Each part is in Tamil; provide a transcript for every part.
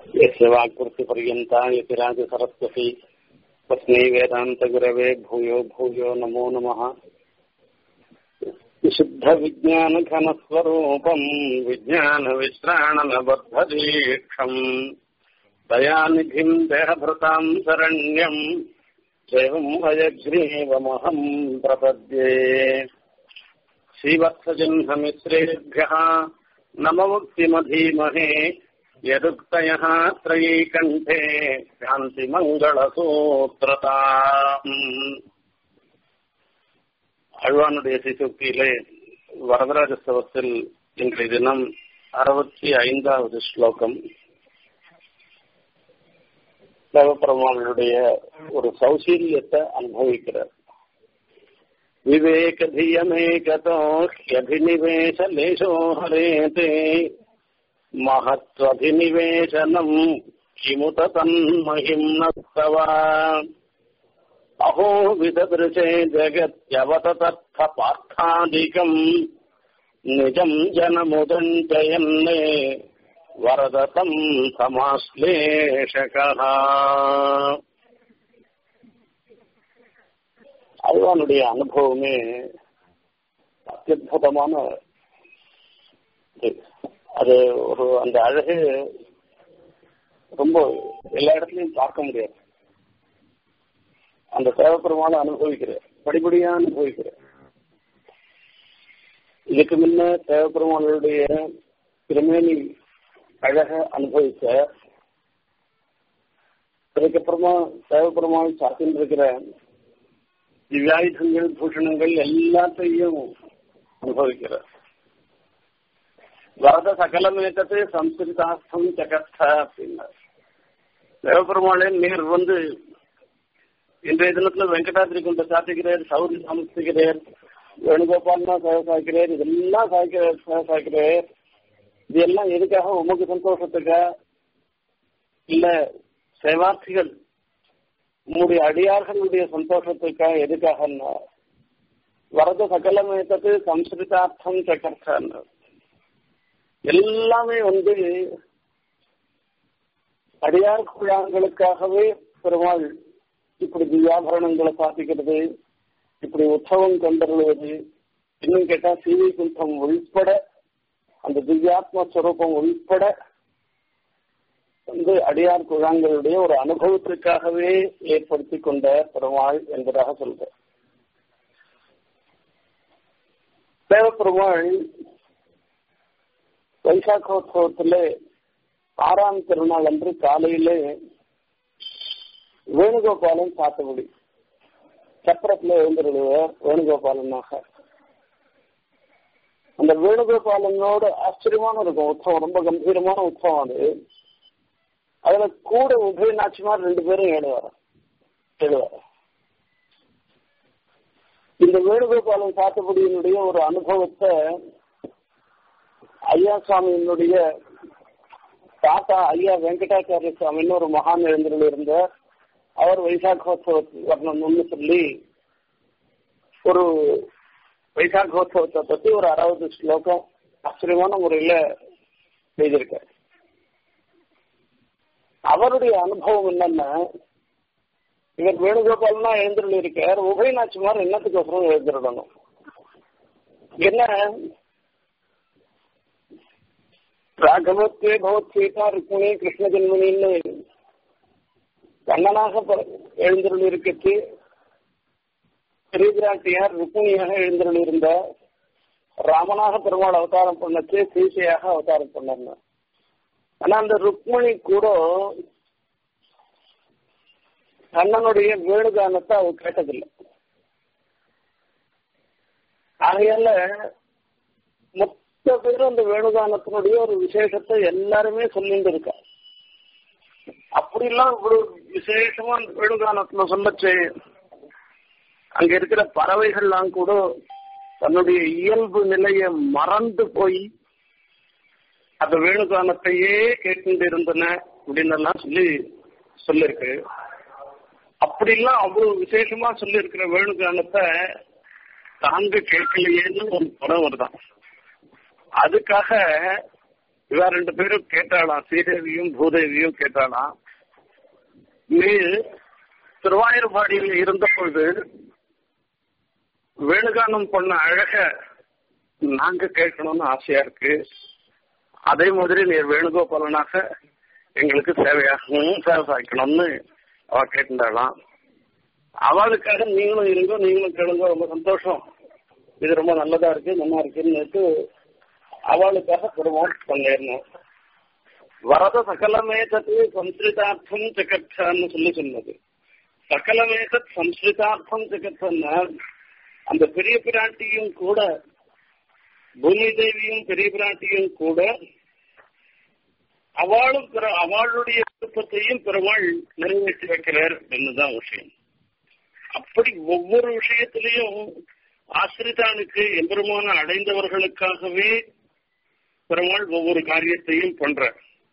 यस्य वाक्कृतिपर्यन्ता यतिराजसरस्वती तस्मै वेदान्तगुरवे भूयो भूयो नमो नमः विशुद्धविज्ञानघनस्वरूपम् विज्ञानविश्राणनबद्धदीक्षम् दयानिधिम् देहभृताम् शरण्यम् एवम् हयग्रीवमहम् प्रपद्ये श्रीवत्सजह्नमिश्रेभ्यः नममुक्तिमधीमहे यदुक्तयः त्रयीकण्ठे சாந்திமங்களசூத்திரதா அழ்வானுடைய சிசுக்தியிலே வரதராஜஸ்தவத்தில் இன்றைய தினம் அறுபத்தி ஐந்தாவது ஸ்லோகம் தேவப்பெருமானுடைய ஒரு சௌசீல்யத்தை அனுபவிக்கிறார் விவேகதியமேகதோ ஹியபிநிவேசலேஷோ ஹரேதே महत्त्वभिनिवेशनम् किमुत तन्महिम्नस्तव अहो विददृशे जगत्यवततर्थपार्थादिकम् निजम् जनमुदञ्जयन्ने वरदतम् समाश्लेषकः அல்வானுடைய அனுபவமே அத்தியுதமான அது ஒரு அந்த அழகு ரொம்ப எல்லா இடத்துலையும் பார்க்க முடியாது அந்த தேவப்பெருமான அனுபவிக்கிற படிப்படியா அனுபவிக்கிற இதுக்கு முன்ன தேவப்பெருமானுடைய திருமேனி அழக அனுபவிச்ச அதுக்கப்புறமா தேவப்பெருமான் சாத்தின்னு இருக்கிற திவ்யாயுதங்கள் பூஷணங்கள் எல்லாத்தையும் அனுபவிக்கிறார் வரத சகலமேத்தது சம்ஸ்கிருதாஸ்தம் ஜகத்த அப்படின்னார் தேவபெருமாளே நீர் வந்து இன்றைய தினத்துல வெங்கடாதிரி கொண்ட சாத்திக்கிறேன் சௌரி சமஸ்திக்கிறேன் வேணுகோபால்னா சேவை சாய்க்கிறேன் இதெல்லாம் சாய்க்கிறார் சேவை சாய்க்கிறேன் இது எல்லாம் எதுக்காக உமக்கு சந்தோஷத்துக்கா இல்ல சேவார்த்திகள் உங்களுடைய அடியார்களுடைய சந்தோஷத்துக்கா எதுக்காகன்னா வரத சகலமேத்தது சம்ஸ்கிருதார்த்தம் சக்கர்த்தான்னார் எல்லாமே வந்து அடியார் குழாங்களுக்காகவே பெருமாள் இப்படி திவ்யாபரணங்களை சாத்திக்கிறது இப்படி உற்சவம் கொண்டருள்வது இன்னும் கேட்டா சீவை குந்தம் உள்பட அந்த திவ்யாத்ம ஸ்வரூபம் உள்பட வந்து அடியார் குழாங்களுடைய ஒரு அனுபவத்திற்காகவே ஏற்படுத்தி கொண்ட பெருமாள் என்பதாக சொல்ற தேவப்பெருமாள் வைசாக்கோத்சவத்துல ஆறாம் திருநாள் அன்று காலையிலே வேணுகோபாலன் சாத்தபடி சக்கரத்துல எழுந்திருடுவார் வேணுகோபாலனாக அந்த வேணுகோபாலனோட ஆச்சரியமான இருக்கும் உற்சவம் ரொம்ப கம்பீரமான உற்சவம் அது அதுல கூட உபயநாச்சிமார் ரெண்டு பேரும் ஏழுவார் எழுவார் இந்த வேணுகோபாலன் சாத்தபடியினுடைய ஒரு அனுபவத்தை ஐயா சுவாமியினுடைய தாத்தா ஐயா வெங்கடாச்சாரிய சுவாமின்னு ஒரு மகான் எழுந்திரில் இருந்தார் அவர் வைசாகோத்சவ வரணும்னு சொல்லி ஒரு வைசாகோத்சவத்தை பத்தி ஒரு அறுபது ஸ்லோகம் ஆச்சரியமான முறையில செய்திருக்கார் அவருடைய அனுபவம் என்னன்னா இவர் வேணுகோபால்னா எழுந்திரல் இருக்கார் உபயநாச்சிமார் என்னத்துக்கோசரம் எழுந்திரணும் என்ன ராகவத்தே பகவத் சீதா ருக்மிணி கிருஷ்ண ஜென்மனின்னு கண்ணனாக எழுந்தருள் இருக்கச்சு ஸ்ரீபிராட்டியார் ருக்மிணியாக எழுந்தருள் இருந்த ராமனாக பெருமாள் அவதாரம் பண்ணச்சு சீசையாக அவதாரம் பண்ணார் ஆனா அந்த ருக்மிணி கூட கண்ணனுடைய வேணுகானத்தை அவ கேட்டதில்லை ஆகையால மொத்த பேரும் அந்த வேணுகானத்தினுடைய ஒரு விசேஷத்தை எல்லாருமே சொல்லிட்டு இருக்கா அப்படிலாம் இவ்வளவு விசேஷமா வேணுகானத்துல சொல்லச்சு அங்க இருக்கிற பறவைகள்லாம் கூட தன்னுடைய இயல்பு நிலையை மறந்து போய் அந்த வேணுகானத்தையே கேட்டு இருந்தன அப்படின்னு எல்லாம் சொல்லி சொல்லிருக்கு அப்படிலாம் அவ்வளவு விசேஷமா சொல்லி இருக்கிற வேணுகானத்தை தாங்க கேட்கலையேன்னு ஒரு படம் வருதான் அதுக்காக இவா ரெண்டு பேரும் கேட்டாளாம் ஸ்ரீதேவியும் பூதேவியும் கேட்டாளாம் நீ திருவாயூர்பாடியில் இருந்த பொழுது வேணுகானம் பண்ண அழக நாங்க கேட்கணும்னு ஆசையா இருக்கு அதே மாதிரி நீ வேணுகோபாலனாக எங்களுக்கு சேவையாகவும் சேவை சாய்க்கணும்னு அவ கேட்டுட்டாளாம் அவளுக்காக நீங்களும் இருங்கோ நீங்களும் கேளுங்க ரொம்ப சந்தோஷம் இது ரொம்ப நல்லதா இருக்கு நல்லா இருக்குன்னு அவளுக்காக பெருமாள் பண்ணிடணும் வரத சகலமேதத்து சம்ஸ்கிருதார்த்தம் ஜெகத்தான்னு சொல்லி சொன்னது சகலமேதத் சம்ஸ்கிருதார்த்தம் ஜெகத்தன்னா அந்த பெரிய பிராட்டியும் கூட பூமி தேவியும் பெரிய பிராட்டியும் கூட அவளும் அவளுடைய விருப்பத்தையும் பெருமாள் நிறைவேற்றி வைக்கிறார் என்னதான் விஷயம் அப்படி ஒவ்வொரு விஷயத்திலையும் ஆசிரிதானுக்கு எம்பெருமான அடைந்தவர்களுக்காகவே பெருமாள் ஒவ்வொரு காரியத்தையும் பண்ற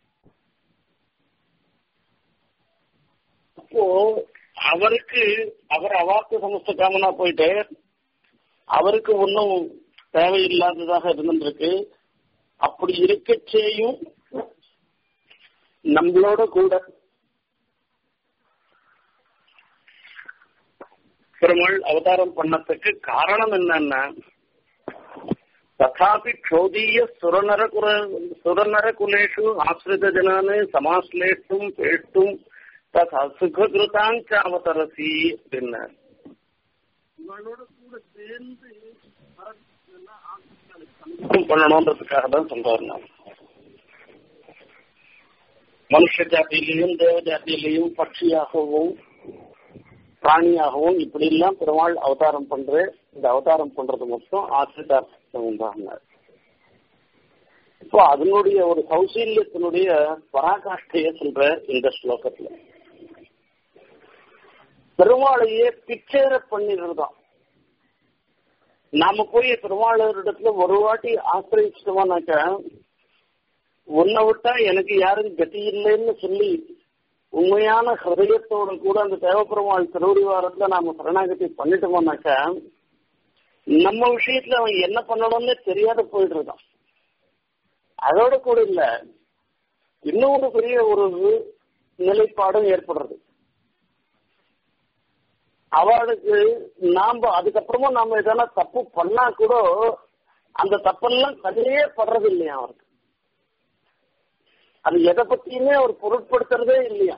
அப்போ அவருக்கு அவர் அவாக்கு சமஸ்த காமனா போயிட்டு அவருக்கு ஒன்றும் தேவையில்லாததாக இருந்துருக்கு அப்படி இருக்கச்சேயும் நம்மளோட கூட பெருமாள் அவதாரம் பண்ணத்துக்கு காரணம் என்னன்னா ததாபி க்ஷோதீய சுரநர குர சுரநர குலேஷு ஆசிரித ஜனானு சமாஸ்லேஷ்டும் பேஷ்டும் ததா சுககிருதாங்க அவதரசி அப்படின்னார் இவளோட கூட சேர்ந்து பண்ணணும்ன்றதுக்காக தான் சொல்றாரு நான் மனுஷ ஜாத்தியிலையும் தேவ ஜாத்தியிலையும் பட்சியாகவும் பிராணியாகவும் இப்படி எல்லாம் பெருமாள் அவதாரம் பண்ற இந்த அவதாரம் பண்றது மொத்தம் ஆசிரிதார்த்தம் தான் இப்போ அதனுடைய ஒரு சௌசீல்யத்தினுடைய பராகாஷ்டைய சொல்ற இந்த ஸ்லோகத்துல பெருமாளையே பிச்சேர பண்ணிடுறதுதான் நாம போய் பெருமாளரிடத்துல ஒரு வாட்டி ஆசிரியச்சிட்டோம்னாக்க உன்னை விட்டா எனக்கு யாரும் கதி இல்லைன்னு சொல்லி உண்மையான ஹிருதயத்தோட கூட அந்த தேவப்பெருமாள் திருவடிவாரத்துல நாம சரணாகதி பண்ணிட்டோம்னாக்க நம்ம விஷயத்துல அவன் என்ன பண்ணணும்னு தெரியாத போயிட்டு அதோட கூட இல்ல இன்னொரு பெரிய ஒரு நிலைப்பாடும் ஏற்படுறது அவளுக்கு நாம அதுக்கப்புறமா நாம எதனா தப்பு பண்ணா கூட அந்த தப்பெல்லாம் கதையே படுறது இல்லையா அவருக்கு அது எதை பத்தியுமே அவர் பொருட்படுத்துறதே இல்லையா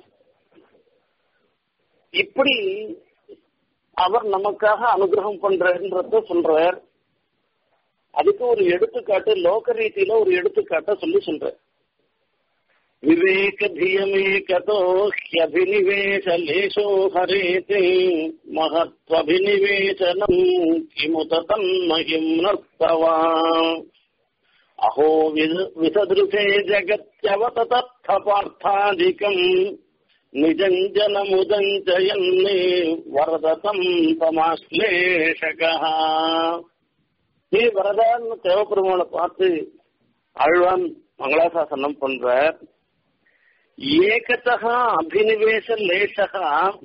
இப்படி அவர் நமக்காக அனுகிரகம் பண்றன்றத சொல்றார் அதுக்கு ஒரு எடுத்துக்காட்டு லோக ரீதியில ஒரு எடுத்துக்காட்ட சொல்லி சொல்ற விவேக தியமேகதோ ஹியபினிவேச லேசோ ஹரேதே மகத்வபினிவேசனம் கிமுத தன்மகிம் நர்த்தவா अहो विसदृशे जगत्यवततत्थ पार्थाधिकम् निजम् जनमुदम् च यन्ने वरदतम् समाश्लेषकः நீ வரதான்னு தேவப்பெருமாளை பார்த்து அழ்வான் மங்களாசாசனம் பண்ற ஏகத்தகா அபினிவேச லேசகா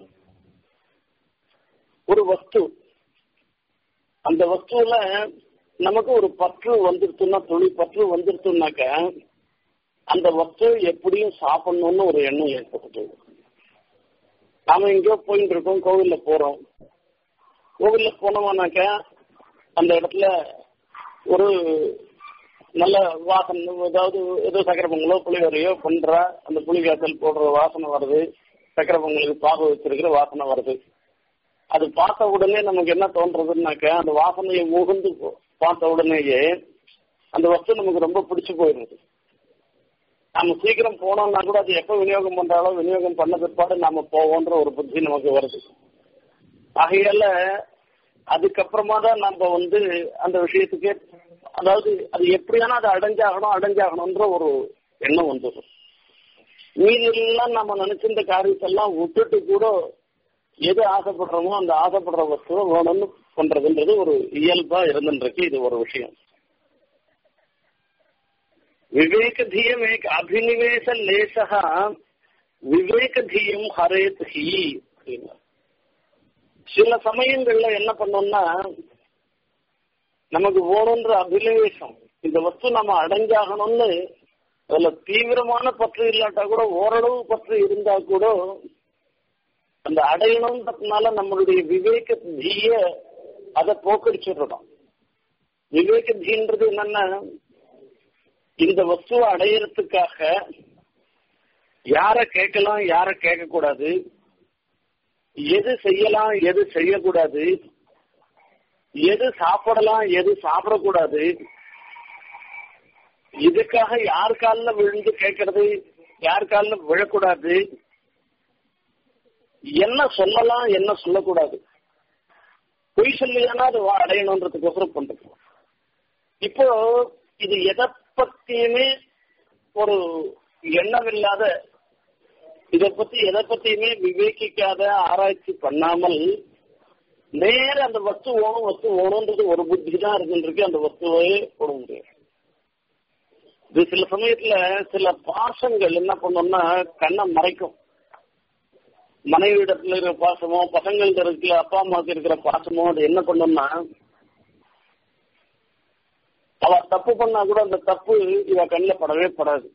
ஒரு வஸ்து அந்த வஸ்துல நமக்கு ஒரு பற்று வந்துருச்சுன்னா தொழில் பற்று வந்துருச்சுனாக்க அந்த வஸ்து எப்படியும் சாப்பிடணும்னு ஒரு எண்ணம் ஏற்படுது நாம எங்கேயோ போயிட்டு இருக்கோம் கோவில்ல போறோம் கோவில்ல போனோம்னாக்க அந்த இடத்துல ஒரு நல்ல வாசனை ஏதாவது ஏதோ சக்கரை பொங்கலோ புளியோரையோ பண்ற அந்த புளிகாசல் போடுற வாசனை வருது சக்கரை பொங்கலுக்கு பாகு வச்சிருக்கிற வாசனை வருது அது பார்த்த உடனே நமக்கு என்ன தோன்றதுன்னாக்க அந்த வாசனையை முகந்து பார்த்த உடனேயே அந்த வஸ்து நமக்கு ரொம்ப பிடிச்சு போயிடுது நம்ம சீக்கிரம் போனோம்னா கூட அது எப்போ விநியோகம் பண்றாலோ விநியோகம் பண்ண பிற்பாடு நாம போவோன்ற ஒரு புத்தி நமக்கு வருது ஆகையால அதுக்கப்புறமா தான் நம்ம வந்து அந்த விஷயத்துக்கு அதாவது அது எப்படியானா அது அடைஞ்சாகணும் அடைஞ்சாகணும்ன்ற ஒரு எண்ணம் வந்துடும் மீதி எல்லாம் நம்ம நினைச்சிருந்த காரியத்தெல்லாம் விட்டுட்டு கூட எது ஆசைப்படுறோமோ அந்த ஆசைப்படுற வஸ்துவை வேணும்னு பண்றதுன்றது ஒரு இயல்பா இருந்துருக்கு இது ஒரு விஷயம் விவேக தீயம் ஏக அபினிவேச லேசா விவேக தீயம் ஹரேத் ஹி சில சமயங்கள்ல என்ன பண்ணோம்னா நமக்கு வேணுன்ற அபினிவேசம் இந்த வஸ்து நம்ம அடைஞ்சாகணும்னு அதுல தீவிரமான பற்று இல்லாட்டா கூட ஓரளவு பற்று இருந்தா கூட அந்த அடையணுன்றதுனால நம்மளுடைய விவேக தீய அதை போக்கடிச்சிடுறோம் விவேக தீன்றது என்னன்னா இந்த வஸ்துவை அடையறதுக்காக யார கேட்கலாம் யார கேட்க கூடாது எது செய்யலாம் எது செய்யக்கூடாது எது சாப்பிடலாம் எது சாப்பிடக்கூடாது இதுக்காக யார் காலில் விழுந்து கேட்கறது யார் காலில் விழக்கூடாது என்ன சொல்லலாம் என்ன சொல்லக்கூடாது பொய் சொல்லியானா அது அடையணுன்றதுக்கோசரம் பண்றது இப்போ இது எதை பத்தியுமே ஒரு எண்ணம் இல்லாத இதை பத்தி எதை பத்தியுமே விவேகிக்காத ஆராய்ச்சி பண்ணாமல் நேர அந்த வஸ்து ஓணும் வஸ்து ஓணுன்றது ஒரு புத்தி தான் இருக்குன்றிருக்கு அந்த வஸ்துவே போட முடியாது இது சில சமயத்துல சில பாசங்கள் என்ன பண்ணோம்னா கண்ணை மறைக்கும் மனைவி இடத்துல இருக்கிற பாசமோ பசங்கள்ட்ட இருக்கிற அப்பா அம்மாவுக்கு இருக்கிற பாசமோ அது என்ன பண்ணோம்னா அவ தப்பு பண்ணா கூட அந்த தப்பு இவ கண்ணில் படவே படாது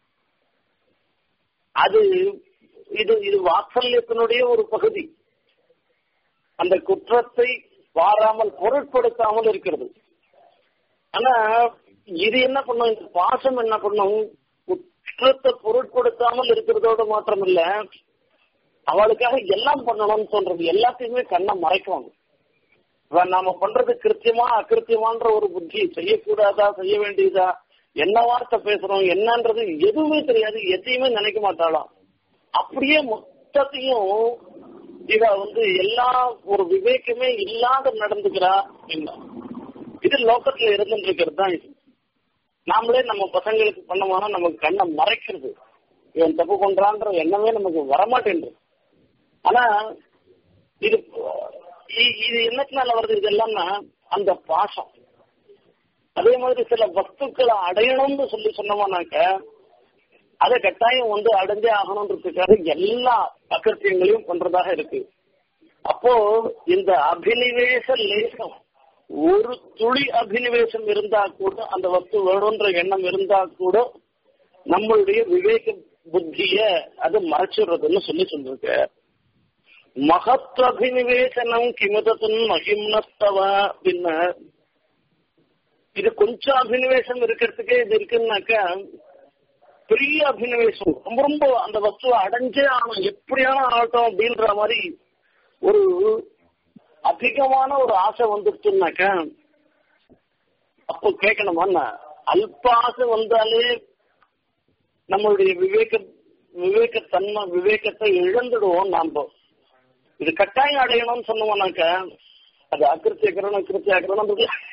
அது இது இது வாத்சல்யத்தினுடைய ஒரு பகுதி அந்த குற்றத்தை வாராமல் பொருட்படுத்தாமல் இருக்கிறது ஆனா இது என்ன பண்ணும் இந்த பாசம் என்ன பண்ணும் குற்றத்தை பொருட்படுத்தாமல் இருக்கிறதோட மாத்திரம் இல்ல அவளுக்காக எல்லாம் பண்ணணும்னு சொல்றது எல்லாத்தையுமே கண்ணை மறைக்குவாங்க நாம பண்றது கிருத்தியமா அக்கிருத்தியமான்ற ஒரு புத்தி செய்யக்கூடாதா செய்ய வேண்டியதா என்ன வார்த்தை பேசுறோம் என்னன்றது எதுவுமே தெரியாது எதையுமே நினைக்க மாட்டாளாம் அப்படியே மொத்தத்தையும் இவ வந்து எல்லா ஒரு விவேகமே இல்லாத நடந்துக்கிறா என்ன இது லோக்கத்துல இருந்துட்டு இருக்கிறது தான் இது நாமளே நம்ம பசங்களுக்கு பண்ணோம்னா நமக்கு கண்ணை மறைக்கிறது இவன் தப்பு பண்றான்ற எண்ணமே நமக்கு வரமாட்டேன்றது ஆனா இது இது என்னத்தினால வருது இதெல்லாம்னா அந்த பாசம் அதே மாதிரி சில வஸ்துக்களை அடையணும்னு சொல்லி சொன்னோம்னாக்க அதை கட்டாயம் வந்து அடைஞ்சே ஆகணுன்றதுக்காக எல்லா அக்கத்தியங்களையும் பண்றதாக இருக்கு அப்போ இந்த அபினிவேச லேசம் ஒரு துளி அபினிவேசம் இருந்தா கூட அந்த வஸ்து வேணும்ன்ற எண்ணம் இருந்தா கூட நம்மளுடைய விவேக புத்திய அது மறைச்சிடுறதுன்னு சொல்லி சொல்லிருக்க மகத்வபினிவேசனம் கிமுதத்துன் மகிம்னஸ்தவ பின்ன இது கொஞ்சம் அபினிவேசம் இருக்கிறதுக்கே இது இருக்குன்னாக்கா பெரிய அபினிவேசம் ரொம்ப ரொம்ப அந்த வஸ்துவை அடைஞ்சே ஆகணும் எப்படியான ஆகட்டும் அப்படின்ற மாதிரி ஒரு அதிகமான ஒரு ஆசை வந்துருச்சுன்னாக்கா அப்போ கேட்கணுமா அல்ப ஆசை வந்தாலே நம்மளுடைய விவேக விவேகத்தன்மை விவேகத்தை இழந்துடுவோம் நாம இது கட்டாயம் அடையணும்னு சொன்னோம்னாக்க அது அக்கிருத்திய கிரணம் அக்கிருத்திய கிரணம்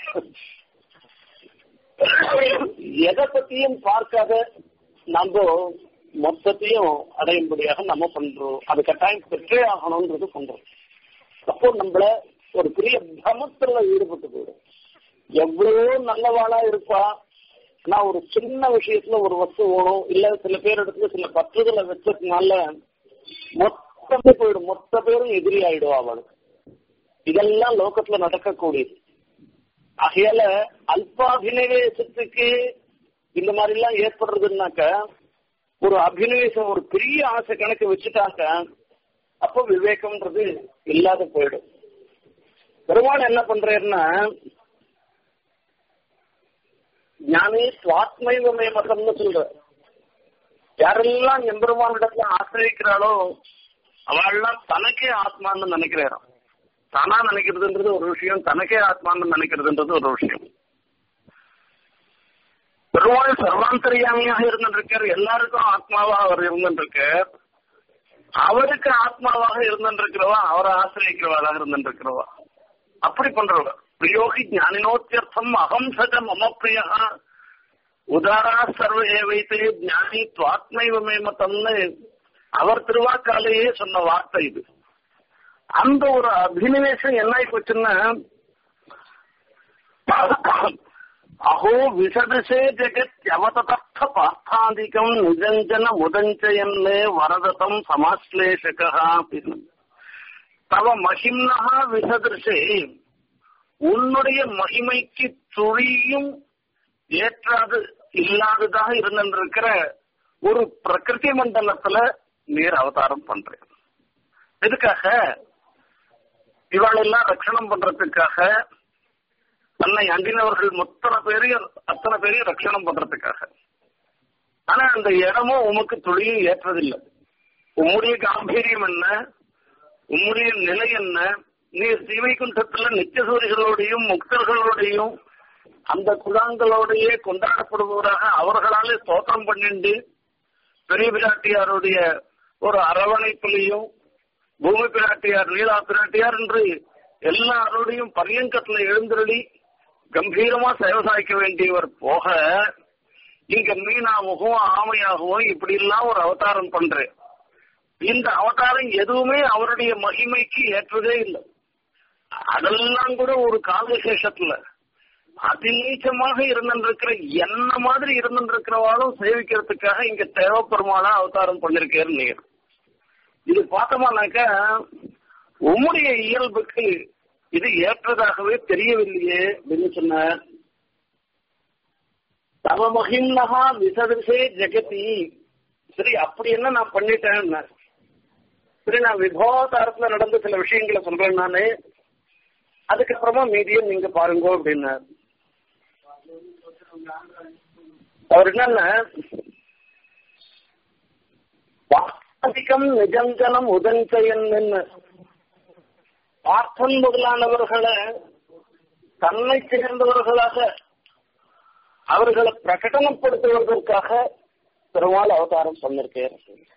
எதை பத்தியும் பார்க்காத நம்ம மொத்தத்தையும் அடையும்படியாக நம்ம பண்றோம் அது கட்டாயம் பெற்றே ஆகணும்ன்றது பண்றோம் அப்போ நம்மள ஒரு பெரிய பிரமத்துல ஈடுபட்டு போயிடும் எவ்வளவோ நல்லவாளா இருப்பா நான் ஒரு சின்ன விஷயத்துல ஒரு வஸ்து ஓணும் இல்ல சில பேர் இடத்துல சில பற்றுதலை வச்சதுனால மொத்தமே போயிடும் மொத்த பேரும் எதிரி ஆயிடும் அவளுக்கு இதெல்லாம் லோகத்துல நடக்கக்கூடியது ஆகையால அல்பாபினிவேசத்துக்கு இந்த மாதிரி எல்லாம் ஏற்படுறதுனாக்க ஒரு அபினிவேசம் ஒரு பெரிய ஆசை கணக்கு வச்சுட்டாக்க அப்போ விவேகம்ன்றது இல்லாத போயிடும் பெருமாள் என்ன பண்றாருன்னா ஞானி சுவாத்மைவமே மதம்னு சொல்ற யாரெல்லாம் எம்பெருமானிடத்துல ஆசிரியக்கிறாளோ அவள்லாம் தனக்கே ஆத்மான்னு நினைக்கிறாராம் தானா நினைக்கிறதுன்றது ஒரு விஷயம் தனக்கே ஆத்மான்னு நினைக்கிறதுன்றது ஒரு விஷயம் பெருமாள் சர்வாந்தரியாமியாக இருந்திருக்கார் எல்லாருக்கும் ஆத்மாவா அவர் இருந்திருக்கார் அவருக்கு ஆத்மாவாக இருந்திருக்கிறவா அவரை ஆசிரியக்கிறவாளாக இருந்திருக்கிறவா அப்படி பண்றவங்க பிரியோகி ஞானினோத்தியர்த்தம் அகம் சக மம பிரியா உதாரா சர்வ ஏவைத்தே ஞானி துவாத்மைவமே மதம்னு அவர் திருவாக்காலேயே சொன்ன வார்த்தை இது அந்த ஒரு அபினிவேசம் என்ன ஆகி போச்சுன்னா அஹோ விசதிசே ஜெகத் யவததர்த்த பார்த்தாதிகம் நிஜஞ்சன முதஞ்சயன்னே வரததம் சமாஸ்லேஷகா அப்படின்னு தவ மகிம்னா விசதிருஷே உன்னுடைய மகிமைக்கு துளியும் ஏற்றாது இல்லாததாக இருந்திருக்கிற ஒரு பிரகிருதி மண்டலத்துல நீர் அவதாரம் பண்றேன் எதுக்காக இவாளெல்லாம் ரட்சணம் பண்றதுக்காக தன்னை அண்டினவர்கள் மொத்தனை பேரையும் அத்தனை பேரையும் ரட்சணம் பண்றதுக்காக ஆனா அந்த இடமும் உமக்கு துளியும் ஏற்றதில்லை உம்முடைய காம்பீரியம் என்ன உம்முடைய நிலை என்ன நீர் சீமைகுண்டத்துல நித்தியசூரிகளோடையும் முக்தர்களோடையும் அந்த குழாங்களோடையே கொண்டாடப்படுபவராக அவர்களாலே ஸ்தோத்திரம் பண்ணிண்டு பெரிய பிராட்டியாருடைய ஒரு அரவணைப்பிலையும் பூமி பிராட்டியார் நீலா பிராட்டியார் என்று எல்லாரோடையும் பரியங்கத்துல எழுந்தருளி கம்பீரமா சேவை சாய்க்க வேண்டியவர் போக இங்க மீனாகவும் ஆமையாகவும் இப்படி எல்லாம் ஒரு அவதாரம் பண்றேன் இந்த அவதாரம் எதுவுமே அவருடைய மகிமைக்கு ஏற்றதே இல்லை அதெல்லாம் கூட ஒரு காலவிசேஷத்துல அதிநீச்சமாக இருந்திருக்கிற என்ன மாதிரி இருந்திருக்கிறவாளும் சேவிக்கிறதுக்காக இங்க தேவப்பெருமாளா அவதாரம் பண்ணிருக்காரு நீர் இது பார்த்தோம்னாக்க உம்முடைய இயல்புக்கு இது ஏற்றதாகவே தெரியவில்லையே அப்படின்னு சொன்னார் தவ மகிம்னகா விசதிசே ஜெகதி சரி அப்படி என்ன நான் பண்ணிட்டேன் சரி நான் விபோதாரத்துல நடந்த சில விஷயங்களை சொல்றேன் நானு அதுக்கப்புறமா மீதியை நீங்க பாருங்க அப்படின்னார் அவர் என்னன்னா வாஸ்திகம் நிஜஞ்சனம் உதஞ்சயன் பார்த்தன் முதலானவர்களை தன்னை சேர்ந்தவர்களாக அவர்களை பிரகடனப்படுத்துவதற்காக பெருமாள் அவதாரம் சொன்னிருக்கேன்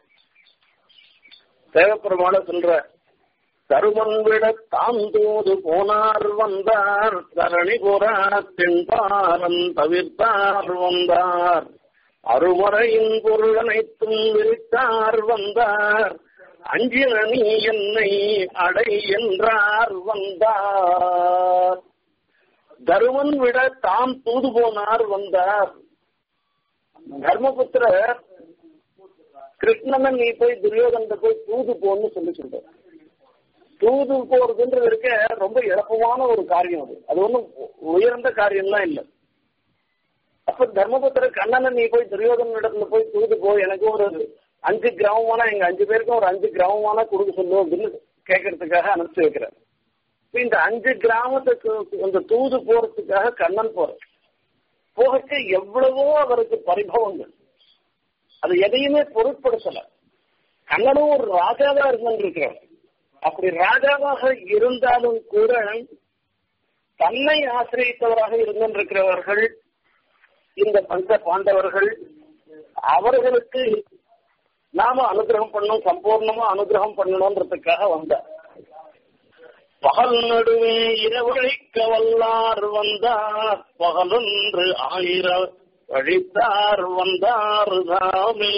தேவப்பெருமாள சொல்ற தருமன் விட தாம் தூது போனார் வந்தார் தரணி புறாத்தின் பாரம் தவிர்த்தார் வந்தார் அருமறையின் பொருள் அனைத்தும் விரித்தார் வந்தார் அஞ்சின நீ என்னை அடை என்றார் வந்தார் தருமன் விட தாம் தூது போனார் வந்தார் தர்மபுத்திரர் கிருஷ்ணனை நீ போய் துரியோதன போய் தூது போன்னு சொல்லி சொல்ற தூது போறதுன்றது இருக்க ரொம்ப இழப்பமான ஒரு காரியம் அது அது ஒன்றும் உயர்ந்த காரியம்லாம் இல்லை அப்ப தர்மபுத்திர கண்ணனை நீ போய் துரியோதன இடத்துல போய் தூது போ எனக்கு ஒரு அஞ்சு கிராமமான எங்க அஞ்சு பேருக்கும் ஒரு அஞ்சு கிராமமான கொடுக்க சொல்லு அப்படின்னு கேட்கறதுக்காக அனுப்பிச்சு வைக்கிறார் இந்த அஞ்சு கிராமத்துக்கு அந்த தூது போறதுக்காக கண்ணன் போற போகச்சு எவ்வளவோ அவருக்கு பரிபவங்கள் அது எதையுமே பொருட்படுத்தல கண்ணனும் ஒரு ராஜாவா இருந்திருக்கிறார் அப்படி ராஜாவாக இருந்தாலும் கூட தன்னை ஆசிரியத்தவராக இருந்திருக்கிறவர்கள் இந்த பஞ்ச பாண்டவர்கள் அவர்களுக்கு நாம அனுகிரகம் பண்ணணும் சம்பூர்ணமா அனுகிரகம் பண்ணணும்ன்றதுக்காக வந்தார் பகல் நடுவே இரவழிக்க வல்லார் வந்தார் பகலொன்று ஆயிரம் வழித்தார் வந்தார் தாமே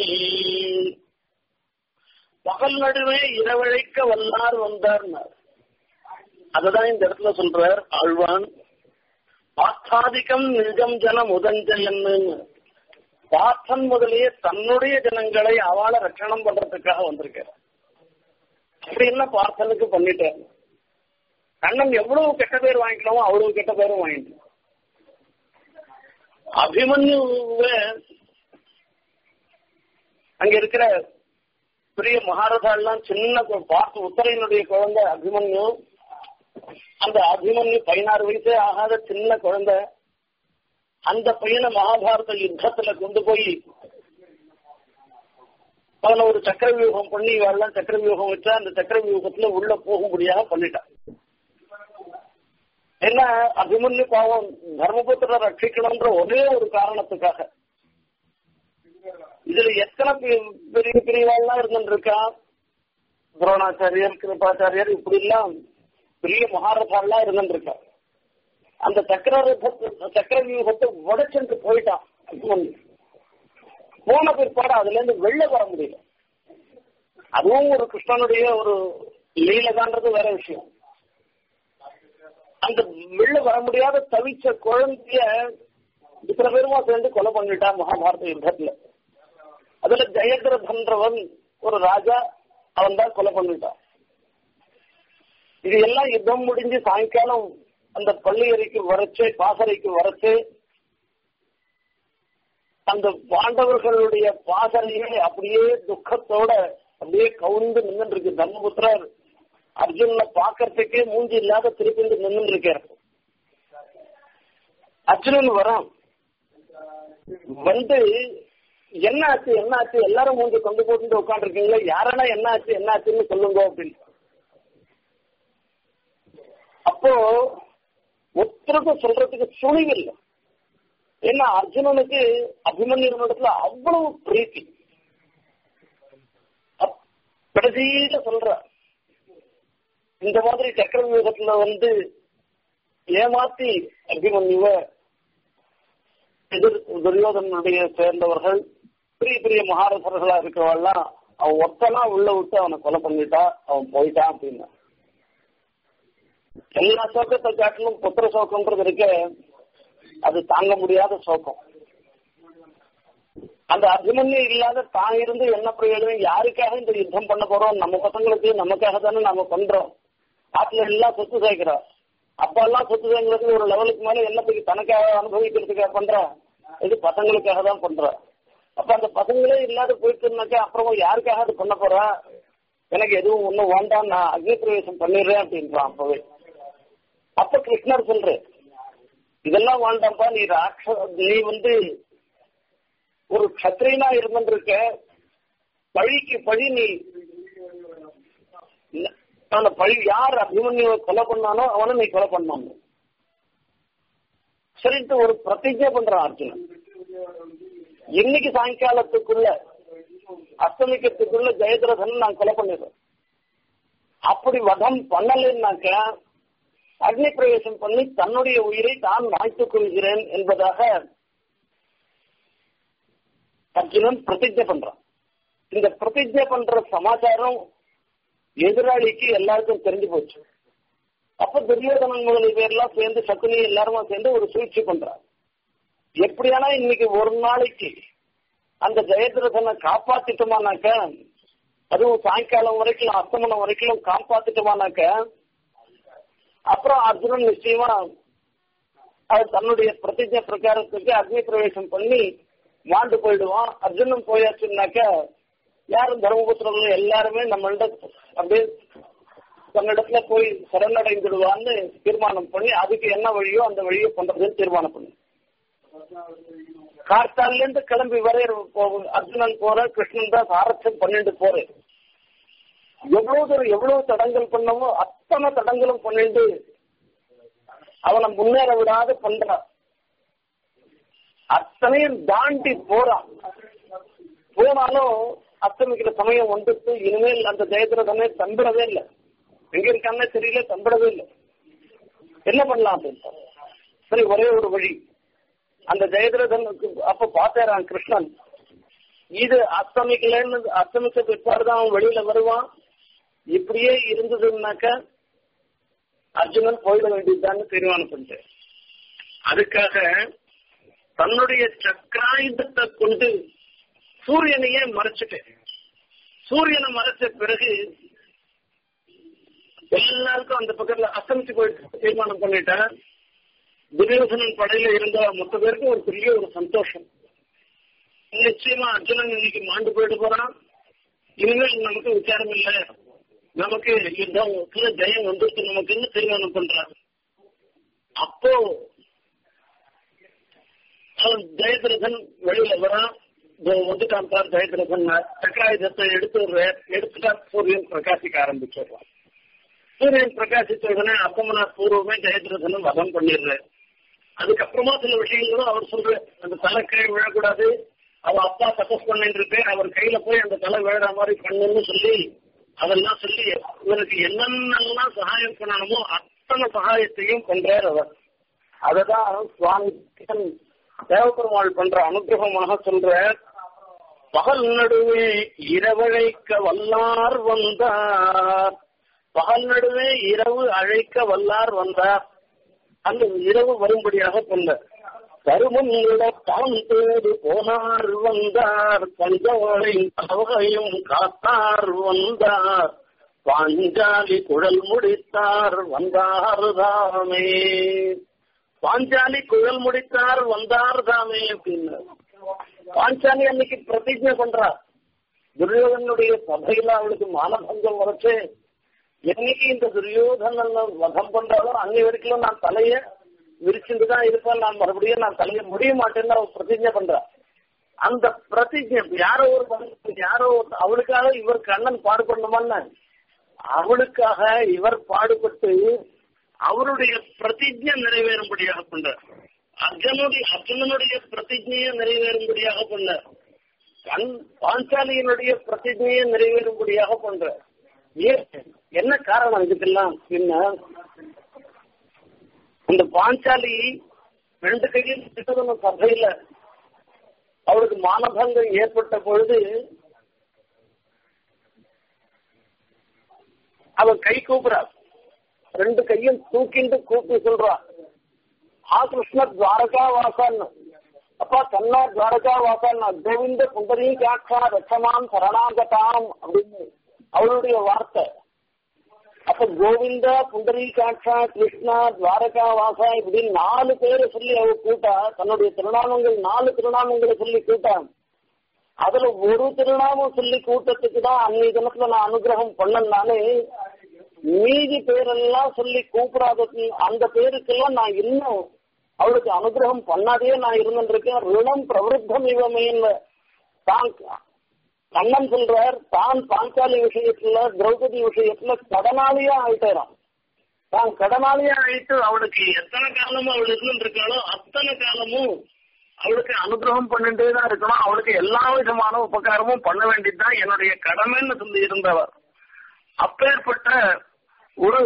பகல் நடுவே இரவழைக்க வல்லார் வந்தார்னார் அததான் இந்த இடத்துல சொல்றார் ஆழ்வான் பாத்தாதிக்கம் நிஜம் ஜனம் உதஞ்சயன்னு பார்த்தன் முதலியே தன்னுடைய ஜனங்களை அவளை ரட்சணம் பண்றதுக்காக வந்திருக்கார் அப்படி என்ன பார்த்தனுக்கு பண்ணிட்டார் கண்ணன் எவ்வளவு கெட்ட பேர் வாங்கிக்கலாமோ அவ்வளவு கெட்ட பேரும் வாங்கிக்கலாம் அபிமன்யுவ அங்க இருக்கிற பெரிய மகாரதாலாம் சின்ன பார்த்து உத்தரையினுடைய குழந்தை அபிமன்யு அந்த அபிமன்யு பதினாறு வயசே ஆகாத சின்ன குழந்தை அந்த பையனை மகாபாரத யுத்தத்துல கொண்டு போய் அவனை ஒரு சக்கர வியூகம் பண்ணி இவெல்லாம் சக்கர வியூகம் வச்சா அந்த சக்கர வியூகத்துல உள்ள போக முடியாம பண்ணிட்டான் என்ன அபிமன்யு பாவம் தர்மபுத்திர ரட்சிக்கணும்ன்ற ஒரே ஒரு காரணத்துக்காக இதுல எத்தனை பெரிய பெரியவாள்லாம் இருந்துருக்கா துரோணாச்சாரியர் கிருபாச்சாரியர் இப்படி எல்லாம் பெரிய மகாரதாலாம் இருந்துருக்கா அந்த சக்கர சக்கர வியூகத்தை உடைச்சுட்டு போயிட்டான் அபிமன்யு போன பிற்பாடு அதுல இருந்து வெளில வர முடியல அதுவும் ஒரு கிருஷ்ணனுடைய ஒரு லீலதான்றது வேற விஷயம் அந்த வெளில வர முடியாத தவிச்ச குழந்தைய இத்தனை பேருமா சேர்ந்து கொலை பண்ணிட்டான் மகாபாரத யுத்தத்துல அதுல ஜெயதிரதன்றவன் ஒரு ராஜா அவன் தான் கொலை பண்ணிட்டான் இது எல்லாம் யுத்தம் முடிஞ்சு சாயங்காலம் அந்த பள்ளி அறைக்கு வரச்சு பாசறைக்கு வரச்சு அந்த பாண்டவர்களுடைய பாசனையே அப்படியே துக்கத்தோட அப்படியே கவுந்து நின்று இருக்கு தர்மபுத்திரர் அர்ஜுனனை பாக்கறதுக்கே மூஞ்சி இல்லாத திருப்பி நின்று இருக்கார் அர்ஜுனன் வரான் வந்து என்ன ஆச்சு என்ன ஆச்சு எல்லாரும் மூஞ்சி கொண்டு போட்டு உட்காந்துருக்கீங்களா யாரனா என்ன ஆச்சு என்ன ஆச்சுன்னு சொல்லுங்க அப்படின்னு அப்போ ஒருத்தருக்கும் சொல்றதுக்கு துணிவில்லை ஏன்னா அர்ஜுனனுக்கு அபிமன்யுடத்துல அவ்வளவு பிரீத்தி கடைசியில சொல்ற இந்த மாதிரி சக்கரவியூகத்துல வந்து ஏமாத்தி அபிமன்யுவ எதிர் துரியோதனுடைய சேர்ந்தவர்கள் பெரிய பெரிய மகாரசர்களா இருக்கிறவெல்லாம் அவன் ஒத்தனா உள்ள விட்டு அவனை கொலை பண்ணிட்டா அவன் போயிட்டான் அப்படின்னா எல்லா சோக்கத்தை காட்டிலும் புத்திர சோக்கம்ன்றது இருக்க அது தாங்க முடியாத சோக்கம் அந்த அபிமன்யு இல்லாத தான் இருந்து என்ன பிரயோஜனம் யாருக்காக இந்த யுத்தம் பண்ண போறோம் நம்ம பசங்களுக்கு நமக்காக தானே நாம பண்றோம் ஆத்துல எல்லாம் சொத்து சேர்க்கிறோம் அப்ப எல்லாம் சொத்து சேர்க்கறதுக்கு ஒரு லெவலுக்கு மேல என்னத்துக்கு தனக்காக அனுபவிக்கிறதுக்காக பண்ற இது பசங்களுக்காக தான் பண்ற அப்ப அந்த பசங்களே இல்லாத போயிட்டுனாக்கா அப்புறமா யாருக்காக அது பண்ண போறா எனக்கு எதுவும் ஒண்ணும் வேண்டாம் நான் அக்னி பிரவேசம் பண்ணிடுறேன் அப்படின்றான் அப்பவே அப்ப கிருஷ்ணர் சொல்ற இதெல்லாம் வேண்டாம்ப்பா நீ ராட்ச நீ வந்து ஒரு கத்திரியனா இருந்திருக்க பழிக்கு பழி நீ அந்த பழி யார் அபிமன்யுவை கொலை பண்ணானோ அவனை நீ கொலை பண்ணானோ சரின்ட்டு ஒரு பிரதிஜை பண்றான் அர்ஜுனன் இன்னைக்கு சாயங்காலத்துக்குள்ள அஸ்தமிக்கிறதுக்குள்ள ஜெயதிரதன் நான் கொலை பண்ணிடுறேன் அப்படி வதம் பண்ணலைன்னாக்க அக்னி பிரவேசம் பண்ணி தன்னுடைய உயிரை தான் வாய்த்துக் கொள்கிறேன் என்பதாக அர்ஜுனன் பிரதிஜை பண்றான் இந்த பிரதிஜை பண்ற சமாச்சாரம் எதிராளிக்கு எல்லாருக்கும் தெரிஞ்சு போச்சு அப்ப துரியோதனன் முதலி பேர்லாம் சேர்ந்து சக்குனி எல்லாருமா சேர்ந்து ஒரு சூழ்ச்சி பண்றாங்க எப்படியானா இன்னைக்கு ஒரு நாளைக்கு அந்த ஜெயதிரதனை காப்பாத்திட்டோமானாக்க அதுவும் சாயங்காலம் வரைக்கும் அஸ்தமனம் வரைக்கும் காப்பாத்திட்டோமானாக்க அப்புறம் அர்ஜுனன் நிச்சயமா அது தன்னுடைய பிரதிஜை பிரகாரத்துக்கு அக்னி பிரவேசம் பண்ணி மாண்டு போயிடுவான் அர்ஜுனன் போயாச்சுன்னாக்க யாரும் தர்மபுத்திரர்கள் எல்லாருமே நம்மள்ட அப்படியே தன்னிடத்துல போய் சரணடைந்துடுவான்னு தீர்மானம் பண்ணி அதுக்கு என்ன வழியோ அந்த வழியோ பண்றதுன்னு தீர்மானம் பண்ணு கார்த்தால இருந்து கிளம்பி வர அர்ஜுனன் போற கிருஷ்ணன் தான் சாரட்சம் பண்ணிட்டு போற எவ்வளவு தூரம் எவ்வளவு தடங்கள் பண்ணமோ அத்தனை தடங்களும் பண்ணிட்டு அவனை முன்னேற விடாத பண்றான் அத்தனையும் தாண்டி போறான் போனாலும் அஸ்தமிக்கிற சமயம் வந்துட்டு இனிமேல் அந்த ஜெயதிரதனை தம்பிடவே இல்லை எங்க இருக்கான்னு தெரியல தம்பிடவே இல்லை என்ன பண்ணலாம் அப்படின்னு சரி ஒரே ஒரு வழி அந்த ஜெயதிரதனுக்கு அப்ப பார்த்தாரான் கிருஷ்ணன் இது அஸ்தமிக்கலன்னு அஸ்தமிச்ச பிற்பாடுதான் அவன் வெளியில வருவான் இப்படியே இருந்ததுன்னாக்க அர்ஜுனன் போயிட வேண்டியதுதான் தீர்மானம் பண்ணிட்டேன் அதுக்காக தன்னுடைய சக்கராயுதத்தை கொண்டு சூரியனையே மறைச்சிட்டேன் சூரியனை மறைச்ச பிறகு எல்லாருக்கும் அந்த பக்கத்துல அஸ்தமிச்சு போயிட்டு தீர்மானம் பண்ணிட்டேன் துரியோசனன் படையில இருந்த மொத்த பேருக்கும் ஒரு பெரிய ஒரு சந்தோஷம் நிச்சயமா அர்ஜுனன் இன்னைக்கு மாண்டு போயிட்டு போறான் இனிமேல் நமக்கு விசாரம் இல்ல நமக்கு யுத்தத்துல ஜெயம் வந்துட்டு நமக்குன்னு தீர்மானம் பண்றாங்க அப்போ அவன் ஜெயதிரதன் வெளியில வரான் வந்துட்டான் சார் ஜெயதிரதன் சக்கராயுதத்தை எடுத்து எடுத்துட்டா சூரியன் பிரகாசிக்க ஆரம்பிச்சிடுறான் சூரியன் பிரகாசித்த உடனே அப்பமனா பூர்வமே ஜெயதிரதனும் வதம் பண்ணிடுறேன் அதுக்கப்புறமா சில விஷயங்களும் அவர் சொல்ற அந்த தலை கீழே விழக்கூடாது அவ அப்பா தபஸ் பண்ணிட்டு அவர் கையில போய் அந்த தலை விழற மாதிரி பண்ணுன்னு சொல்லி அதெல்லாம் சொல்லி இவருக்கு என்னென்னலாம் சகாயம் பண்ணணுமோ அத்தனை சகாயத்தையும் பண்றார் அவர் அததான் சுவாமி தேவபெருமாள் பண்ற அனுகிரகமாக சொல்ற பகல் நடுவே இரவழைக்க வல்லார் வந்தார் பகல் நடுவே இரவு அழைக்க வல்லார் வந்தார் அந்த இரவு வரும்படியாக சொன்ன கருமன்னிட பாந்தோடு போனார் வந்தார் பஞ்சவளை அவகையும் காத்தார் வந்தார் பாஞ்சாலி குழல் முடித்தார் வந்தார் தாமே பாஞ்சாலி குழல் முடித்தார் வந்தார் தாமே அப்படின்னு பாஞ்சாலி அன்னைக்கு பிரதிஜை பண்றா துரியோதனுடைய சபையில அவளுக்கு மானபங்கம் வரைச்சு என்னைக்கு இந்த துரியோதனன் வதம் பண்றாலோ அன்னை வரைக்கும் நான் தலைய விரிச்சுட்டு தான் இருப்பேன் நான் மறுபடியும் நான் தலைய முடிய மாட்டேன்னு அவ பிரதிஜை பண்றா அந்த பிரதிஜை யாரோ ஒரு மனுஷன், யாரோ ஒரு- அவளுக்காக இவர் கண்ணன் பாடுபடணுமான்னு அவளுக்காக இவர் பாடுபட்டு அவருடைய பிரதிஜை நிறைவேறும்படியாக பண்றார் அர்ஜுனுடைய அர்ஜுனனுடைய பிரதிஜையை நிறைவேறும்படியாக பண்ணார் கண் பாஞ்சாலியினுடைய பிரதிஜையை நிறைவேறும்படியாக பண்றார் ஏன் என்ன காரணம் இதுக்கெல்லாம் என்ன இந்த பாஞ்சாலி ரெண்டு கையில் திருவண்ண சபையில அவளுக்கு மானபங்கம் ஏற்பட்ட பொழுது அவ கை கூப்புறா ரெண்டு கையும் தூக்கிண்டு கூப்பி சொல்றா ஆ கிருஷ்ண துவாரகா வாசான்னு அப்பா கண்ணா துவாரகா வாசான்னா கோவிந்த புண்டரீ காட்சா ரட்சமாம் சரணாகதாம் அப்படின்னு அவளுடைய வார்த்தை அப்ப கோவிந்தா புண்டரீகாட்சா கிருஷ்ணா துவாரகா வாசா இப்படி நாலு பேரை சொல்லி அவ கூட்டா தன்னுடைய திருநாமங்கள் நாலு திருநாமங்களை சொல்லி கூட்டா அதுல ஒரு திருநாமம் சொல்லி கூட்டத்துக்கு தான் அன்னைய தினத்துல நான் அனுகிரகம் பண்ணனாலே மீதி பேரெல்லாம் சொல்லி கூப்பிடாத அந்த பேருக்கெல்லாம் நான் இன்னும் அவளுக்கு அனுகிரகம் பண்ணாதே நான் இருந்துருக்கேன் ரிணம் பிரவருத்தம் இவமைன்னு தான் கண்ணன் சொல்றார் தான் பாஞ்சாலி விஷயத்துல திரௌபதி விஷயத்துல கடனாளியா ஆயிட்டாராம் தான் கடனாளியா ஆயிட்டு அவளுக்கு எத்தனை காலமும் அவள் இருந்துருக்காளோ அத்தனை காலமும் அவளுக்கு அனுகிரகம் பண்ணிட்டே தான் இருக்கணும் அவளுக்கு எல்லா விதமான உபகாரமும் பண்ண வேண்டியதுதான் என்னுடைய கடமைன்னு சொல்லி இருந்தவர் அப்பேற்பட்ட ஒரு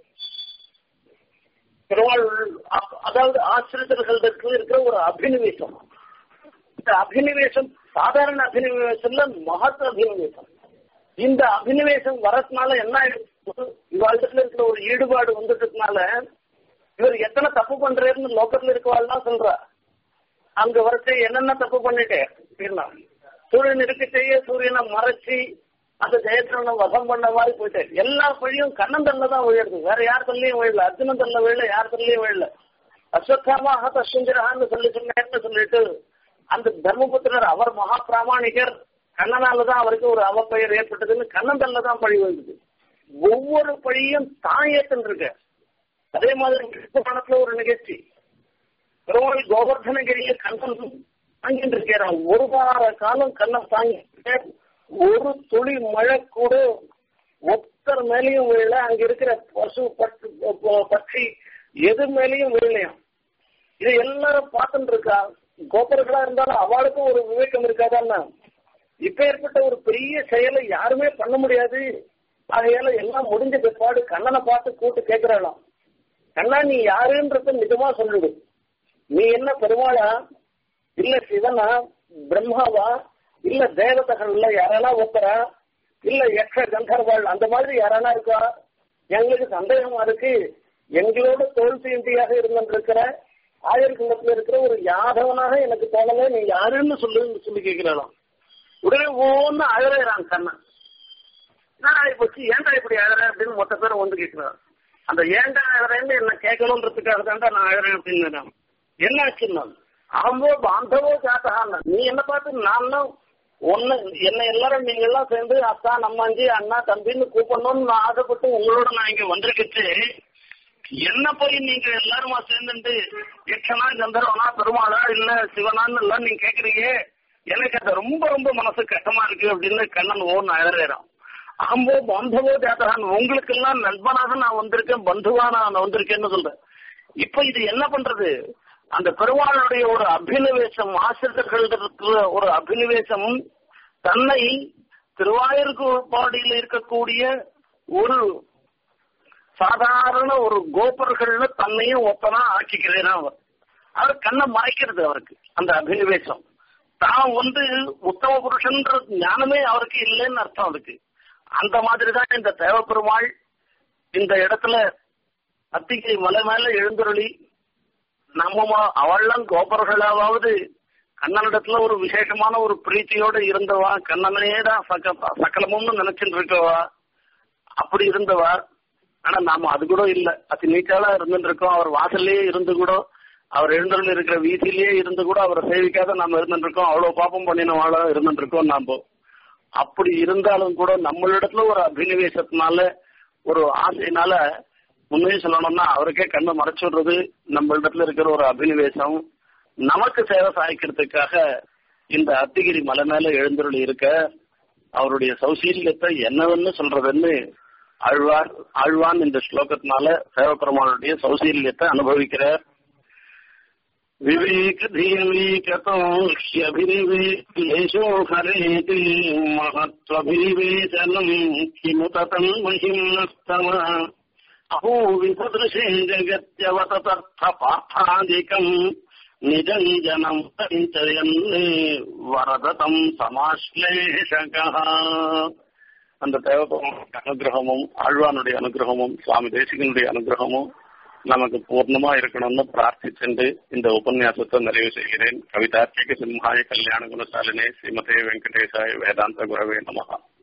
திருவாள் அ- அதாவது ஆசிரியர்களுக்கு இருக்கிற ஒரு அபினிவேசம் இந்த அபினிவேசம் சாதாரண அபினிவேசம் இல்ல மகத் அபினிவேசம் இந்த அபினிவேசம் வரதுனால என்ன ஆயிடுச்சு இவாழ்த்துல இருக்கிற ஒரு ஈடுபாடு வந்துட்டதுனால இவர் எத்தனை தப்பு பண்றாருன்னு லோக்கத்துல இருக்கவாள்லாம் சொல்றா அங்க வரச்சு என்னென்ன தப்பு பண்ணிட்டேன் அப்படின்னா சூரியன் இருக்கச்சேயே சூரியனை மறைச்சி அந்த ஜெயத்திரனை வதம் பண்ண மாதிரி போயிட்டேன் எல்லா பழியும் கண்ணன் தள்ள தான் விழுது வேற யார் தள்ளியும் விழல அர்ஜுனன் தள்ள விழல யார் தள்ளியும் விழல அஸ்வத்தாமாக தசுஞ்சரான்னு சொல்லி சொன்னேன்னு சொல்லிட்டு அந்த தர்மபுத்திரர் அவர் மகா பிராமணிகர் கண்ணனால தான் அவருக்கு ஒரு அவப்பெயர் ஏற்பட்டதுன்னு கண்ணன் தள்ள தான் பழி வந்தது ஒவ்வொரு பழியும் தான் ஏத்துன்னு இருக்க அதே மாதிரி பணத்துல ஒரு நிகழ்ச்சி பெருமாள் கோவர்தனகிரியை கண்ணன் தாங்கிட்டு இருக்கிறான் ஒரு வார காலம் கண்ணன் தாங்கி ஒரு துளி மழை கூட ஒத்தர் மேலேயும் விழல அங்க இருக்கிற பசு பட்டு ப- பட்சி எது மேலேயும் விழலையாம் இது எல்லாரும் பார்த்துட்டு இருக்கா கோபர்களா இருந்தாலும் அவளுக்கும் ஒரு விவேகம் இருக்காதான்னா இப்ப ஏற்பட்ட ஒரு பெரிய செயலை யாருமே பண்ண முடியாது ஆகையால எல்லாம் முடிஞ்ச பிற்பாடு கண்ணனை பார்த்து கூட்டு கேட்கிறாளாம் கண்ணா நீ யாருன்றத நிஜமா சொல்லிடு நீ என்ன பெருமாளா இல்ல சிவனா பிரம்மாவா இல்ல தேவதைகள்ல யாரானா ஒருத்தரா இல்ல யக்ஷ கந்தர்வாள் அந்த மாதிரி யாரானா இருக்கா எங்களுக்கு சந்தேகமா இருக்கு எங்களோட தோல் தீண்டியாக இருந்திருக்கிற ஆயிரக்குண்டத்துல இருக்கிற ஒரு யாதவனாக எனக்கு தோணல நீ யாருன்னு சொல்லுன்னு சொல்லி கேட்கிறாளாம் உடனே ஒவ்வொன்னு அழறான் கண்ணன் நான் ஆயிப்போச்சு ஏன்டா இப்படி அழற அப்படின்னு மொத்த பேரும் வந்து கேட்கிறான் அந்த ஏன்டா அழறேன்னு என்ன கேட்கணுன்றதுக்காக தான்டா நான் அழறேன் அப்படின்னு நான். என்ன ஆச்சுன்னா அகம்போ பாந்தவோ ஜாத்தகான் நீ என்ன பார்த்து நான் ஒன்னு என்ன எல்லாரும் நீங்க எல்லாம் சேர்ந்து அக்கா நம்மாஞ்சி அண்ணா தம்பின்னு கூப்பிடணும்னு நான் ஆசைப்பட்டு உங்களோட நான் இங்க வந்திருக்கிச்சு என்ன போய் நீங்க எல்லாருமா சேர்ந்துட்டு யக்ஷனா கந்தர்வனா பெருமாளா இல்ல சிவனான்னு எல்லாம் நீங்க கேக்குறீங்க எனக்கு அது ரொம்ப ரொம்ப மனசு கஷ்டமா இருக்கு அப்படின்னு கண்ணன் ஓன்னு அழறான் அகம்போ பந்தவோ ஜாதகான் உங்களுக்கு எல்லாம் நண்பனாக நான் வந்திருக்கேன் பந்துவா நான் வந்திருக்கேன்னு சொல்றேன் இப்ப இது என்ன பண்றது அந்த பெருமாளுடைய ஒரு அபினிவேசம் ஆசிரியர்கள் இருக்கிற ஒரு அபினிவேசம் தன்னை திருவாயூர்பாடியில் இருக்கக்கூடிய ஒரு சாதாரண ஒரு கோபர்கள்னு தன்னையும் ஒத்தனா ஆக்கிக்கிறேன் அவர் அவர் கண்ணை மறைக்கிறது அவருக்கு அந்த அபினிவேசம் தான் வந்து உத்தம புருஷன்ற ஞானமே அவருக்கு இல்லைன்னு அர்த்தம் அதுக்கு அந்த மாதிரி தான் இந்த தேவப்பெருமாள் இந்த இடத்துல அத்திகை மலை மேல எழுந்தருளி நம்ம அவள்லாம் கோபர்களாவது கண்ணனிடத்துல ஒரு விசேஷமான ஒரு பிரீத்தியோட இருந்தவா கண்ணனே தான் சக சகலமும்னு நினைச்சுட்டு இருக்கவா அப்படி இருந்தவா ஆனா நாம அது கூட இல்ல அதி நீச்சாலா இருந்துட்டு இருக்கோம் அவர் வாசல்லே இருந்து கூட அவர் எழுந்தருள் இருக்கிற வீதியிலேயே இருந்து கூட அவரை சேவிக்காத நாம இருந்துட்டு இருக்கோம் அவ்வளவு பாப்பம் பண்ணின வாழ இருந்துட்டு இருக்கோம் நாம அப்படி இருந்தாலும் கூட நம்மளிடத்துல ஒரு அபினிவேசத்தினால ஒரு ஆசையினால உண்மையை சொல்லணும்னா அவருக்கே கண்ணை மறைச்சு விடுறது நம்மளிடத்துல இருக்கிற ஒரு அபினிவேசம் நமக்கு சேவை சாய்க்கிறதுக்காக இந்த அத்திகிரி மலை மேல எழுந்தருள் இருக்க அவருடைய சௌசீல்யத்தை என்னவென்னு சொல்றதுன்னு ஆழ்வார் ஆழ்வான் இந்த ஸ்லோகத்தினால சேவப்பெருமானுடைய சௌசீல்யத்தை அனுபவிக்கிறார் विवेकधीयवीकतोष्यभिनिवेशो हरेति महत्त्वभिनिवेशनम् किमु तन्महिम्नस्तम अहोविसदृशे जगत्यवततर्थपार्थादिकम् निजम् जनम् सञ्चयन्ने वरदतम् சமாஸ்லேஷகः அந்த தேவபெருமானுடைய அனுகிரகமும் ஆழ்வானுடைய அனுகிரகமும் சுவாமி தேசிகனுடைய அனுகிரகமும் நமக்கு பூர்ணமா இருக்கணும்னு பிரார்த்திச்சென்று இந்த உபன்யாசத்தை நிறைவு செய்கிறேன் கவிதார்த்திக சிம்ஹாய கல்யாண குணசாலினே ஸ்ரீமதே வெங்கடேசாய வேதாந்த குரவே நமகா